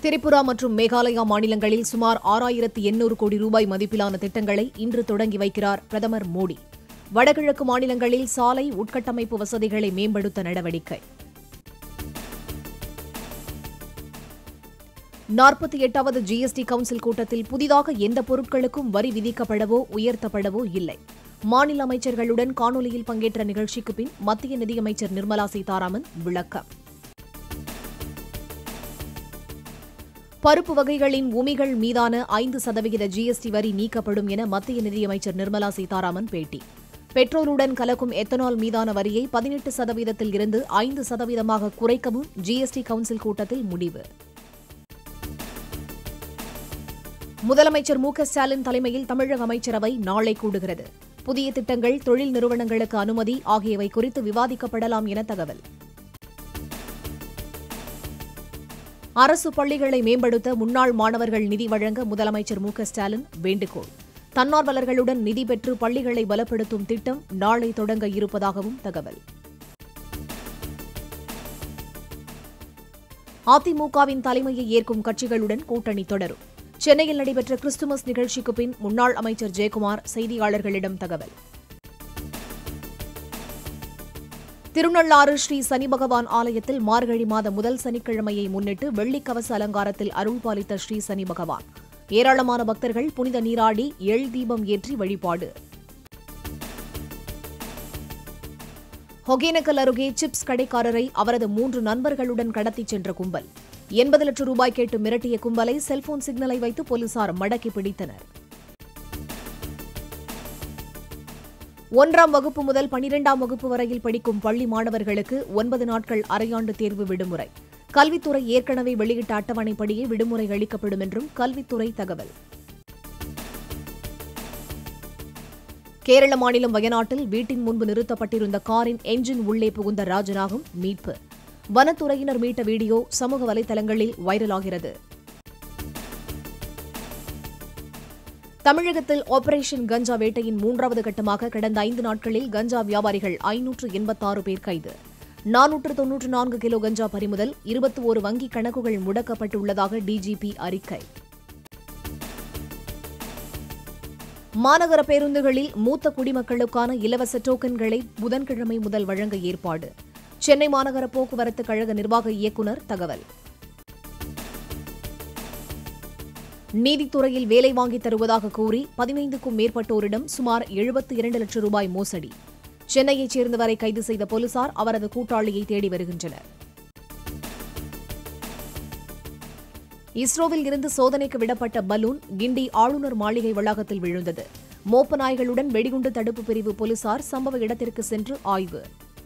திரிபுரா மற்றும் மேகாலயா மாநிலங்களில் சுமார் ஆறாயிரத்து எண்ணூறு கோடி ரூபாய் மதிப்பிலான திட்டங்களை இன்று தொடங்கி வைக்கிறார் பிரதமர் மோடி வடகிழக்கு மாநிலங்களில் சாலை உட்கட்டமைப்பு வசதிகளை மேம்படுத்த நடவடிக்கை நாற்பத்தி எட்டாவது ஜிஎஸ்டி கவுன்சில் கூட்டத்தில் புதிதாக எந்த பொருட்களுக்கும் வரி விதிக்கப்படவோ உயர்த்தப்படவோ இல்லை மாநில அமைச்சர்களுடன் காணொலியில் பங்கேற்ற நிகழ்ச்சிக்கு பின் மத்திய நிதியமைச்சர் நிர்மலா சீதாராமன் விளக்கம் பருப்பு வகைகளின் உமிகள் மீதான ஐந்து சதவிகித ஜிஎஸ்டி வரி நீக்கப்படும் என மத்திய நிதியமைச்சர் நிர்மலா சீதாராமன் பேட்டி பெட்ரோலுடன் கலக்கும் எத்தனால் மீதான வரியை பதினெட்டு சதவீதத்தில் இருந்து ஐந்து சதவீதமாக குறைக்கவும் ஜிஎஸ்டி கவுன்சில் கூட்டத்தில் முடிவு முதலமைச்சர் மு க ஸ்டாலின் தலைமையில் தமிழக அமைச்சரவை நாளை கூடுகிறது புதிய திட்டங்கள் தொழில் நிறுவனங்களுக்கு அனுமதி ஆகியவை குறித்து விவாதிக்கப்படலாம் என தகவல் அரசு பள்ளிகளை மேம்படுத்த முன்னாள் மாணவர்கள் நிதி வழங்க முதலமைச்சர் மு க ஸ்டாலின் வேண்டுகோள் தன்னார்வலர்களுடன் நிதி பெற்று பள்ளிகளை பலப்படுத்தும் திட்டம் நாளை தொடங்க இருப்பதாகவும் தகவல் அதிமுகவின் தலைமையை ஏற்கும் கட்சிகளுடன் கூட்டணி தொடரும் சென்னையில் நடைபெற்ற கிறிஸ்துமஸ் நிகழ்ச்சிக்கு பின் முன்னாள் அமைச்சர் ஜெயக்குமார் செய்தியாளர்களிடம் தகவல் திருநள்ளாறு ஸ்ரீ சனி பகவான் ஆலயத்தில் மார்கழி மாத முதல் சனிக்கிழமையை முன்னிட்டு வெள்ளிக்கவச அலங்காரத்தில் அருள் பாலித்த ஸ்ரீ சனி பகவான் ஏராளமான பக்தர்கள் புனித நீராடி எள் தீபம் ஏற்றி வழிபாடு ஒகேனக்கல் அருகே சிப்ஸ் கடைக்காரரை அவரது மூன்று நண்பர்களுடன் கடத்திச் சென்ற கும்பல் எண்பது லட்சம் ரூபாய் கேட்டு மிரட்டிய கும்பலை செல்போன் சிக்னலை வைத்து போலீசார் மடக்கி பிடித்தனர் ஒன்றாம் வகுப்பு முதல் பனிரெண்டாம் வகுப்பு வரையில் படிக்கும் பள்ளி மாணவர்களுக்கு ஒன்பது நாட்கள் அரையாண்டு தேர்வு விடுமுறை கல்வித்துறை ஏற்கனவே வெளியிட்ட அட்டவணைப்படியே விடுமுறை அளிக்கப்படும் என்றும் கல்வித்துறை தகவல் கேரள மாநிலம் வயநாட்டில் வீட்டின் முன்பு நிறுத்தப்பட்டிருந்த காரின் என்ஜின் உள்ளே புகுந்த ராஜநாகம் மீட்பு வனத்துறையினர் மீட்ட வீடியோ சமூக வலைதளங்களில் வைரலாகிறது தமிழகத்தில் ஆபரேஷன் கஞ்சா வேட்டையின் மூன்றாவது கட்டமாக கடந்த ஐந்து நாட்களில் கஞ்சா வியாபாரிகள் ஐநூற்று எண்பத்தாறு பேர் கைது நானூற்று தொன்னூற்று நான்கு கிலோ கஞ்சா பறிமுதல் இருபத்தி ஒரு வங்கிக் கணக்குகள் முடக்கப்பட்டுள்ளதாக டிஜிபி அறிக்கை மாநகர பேருந்துகளில் மூத்த குடிமக்களுக்கான இலவச டோக்கன்களை புதன்கிழமை முதல் வழங்க ஏற்பாடு சென்னை மாநகர போக்குவரத்து கழக நிர்வாக இயக்குநர் தகவல் நீதித்துறையில் வேலை வாங்கித் தருவதாக கூறி பதினைந்துக்கும் மேற்பட்டோரிடம் சுமார் எழுபத்தி இரண்டு லட்சம் ரூபாய் மோசடி சென்னையைச் சேர்ந்தவரை கைது செய்த போலீசார் அவரது கூட்டாளியை தேடி வருகின்றனர் இஸ்ரோவில் இருந்து சோதனைக்கு விடப்பட்ட பலூன் கிண்டி ஆளுநர் மாளிகை வளாகத்தில் விழுந்தது மோப்ப நாய்களுடன் வெடிகுண்டு தடுப்பு பிரிவு போலீசார் சம்பவ இடத்திற்கு சென்று ஆய்வு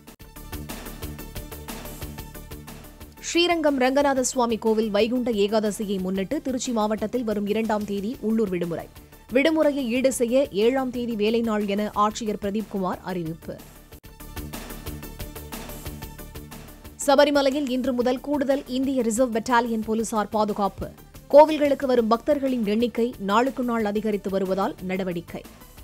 ஸ்ரீரங்கம் ரங்கநாத சுவாமி கோவில் வைகுண்ட ஏகாதசியை முன்னிட்டு திருச்சி மாவட்டத்தில் வரும் இரண்டாம் தேதி உள்ளூர் விடுமுறை விடுமுறையை ஈடு செய்ய ஏழாம் தேதி வேலை நாள் என ஆட்சியர் பிரதீப்குமார் அறிவிப்பு சபரிமலையில் இன்று முதல் கூடுதல் இந்திய ரிசர்வ் பெட்டாலியன் போலீசார் பாதுகாப்பு கோவில்களுக்கு வரும் பக்தர்களின் எண்ணிக்கை நாளுக்கு நாள் அதிகரித்து வருவதால் நடவடிக்கை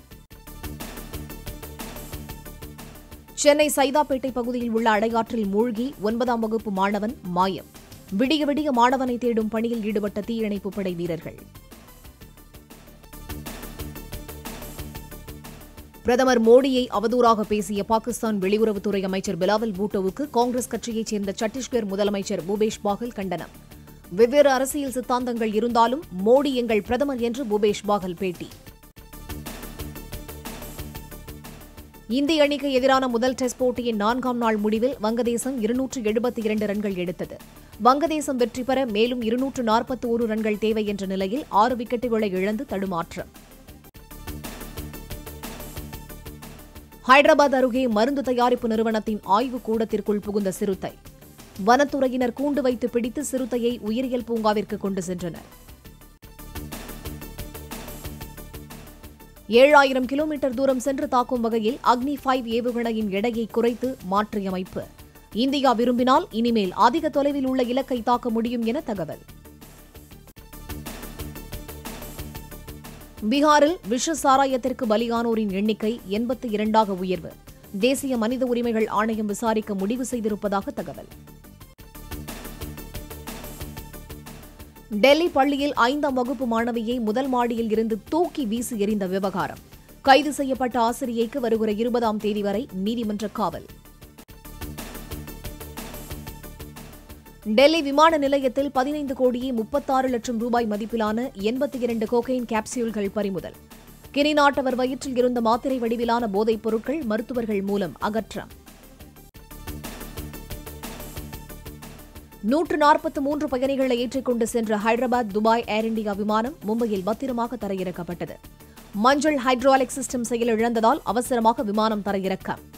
சென்னை சைதாப்பேட்டை பகுதியில் உள்ள அடையாற்றில் மூழ்கி ஒன்பதாம் வகுப்பு மாணவன் மாயம் விடிய விடிய மாணவனை தேடும் பணியில் ஈடுபட்ட தீயணைப்புப் படை வீரர்கள் பிரதமர் மோடியை அவதூறாக பேசிய பாகிஸ்தான் வெளியுறவுத்துறை அமைச்சர் பிலாவல் பூட்டோவுக்கு காங்கிரஸ் கட்சியைச் சேர்ந்த சத்தீஸ்கர் முதலமைச்சர் பூபேஷ் பாகல் கண்டனம் வெவ்வேறு அரசியல் சித்தாந்தங்கள் இருந்தாலும் மோடி எங்கள் பிரதமர் என்று பூபேஷ் பாகல் பேட்டி இந்திய அணிக்கு எதிரான முதல் டெஸ்ட் போட்டியின் நான்காம் நாள் முடிவில் வங்கதேசம் இருநூற்று எழுபத்தி இரண்டு ரன்கள் எடுத்தது வங்கதேசம் வெற்றி பெற மேலும் இருநூற்று நாற்பத்தி ஒரு ரன்கள் தேவை என்ற நிலையில் ஆறு விக்கெட்டுகளை இழந்து தடுமாற்றம் ஹைதராபாத் அருகே மருந்து தயாரிப்பு நிறுவனத்தின் ஆய்வு கூடத்திற்குள் புகுந்த சிறுத்தை வனத்துறையினர் கூண்டு வைத்து பிடித்து சிறுத்தையை உயிரியல் பூங்காவிற்கு கொண்டு சென்றனர் ஏழாயிரம் கிலோமீட்டர் தூரம் சென்று தாக்கும் வகையில் அக்னி ஃபைவ் ஏவுகணையின் எடையை குறைத்து மாற்றியமைப்பு இந்தியா விரும்பினால் இனிமேல் அதிக தொலைவில் உள்ள இலக்கை தாக்க முடியும் என தகவல் பீகாரில் விஷ சாராயத்திற்கு பலியானோரின் எண்ணிக்கை எண்பத்தி இரண்டாக உயர்வு தேசிய மனித உரிமைகள் ஆணையம் விசாரிக்க முடிவு செய்திருப்பதாக தகவல் டெல்லி பள்ளியில் ஐந்தாம் வகுப்பு மாணவியை முதல் மாடியில் இருந்து தூக்கி வீசி எறிந்த விவகாரம் கைது செய்யப்பட்ட ஆசிரியைக்கு வருகிற இருபதாம் தேதி வரை நீதிமன்ற காவல் டெல்லி விமான நிலையத்தில் பதினைந்து கோடியே முப்பத்தாறு லட்சம் ரூபாய் மதிப்பிலான எண்பத்தி இரண்டு கோகைன் கேப்சியூல்கள் பறிமுதல் கினி நாட்டவர் வயிற்றில் இருந்த மாத்திரை வடிவிலான போதைப் பொருட்கள் மருத்துவர்கள் மூலம் அகற்றம் நூற்று நாற்பத்து மூன்று பயணிகளை ஏற்றிக்கொண்டு சென்ற ஹைதராபாத் துபாய் ஏர் இண்டியா விமானம் மும்பையில் பத்திரமாக தரையிறக்கப்பட்டது மஞ்சள் ஹைட்ராலிக் சிஸ்டம் செயலிழந்ததால் அவசரமாக விமானம் தரையிறக்கம்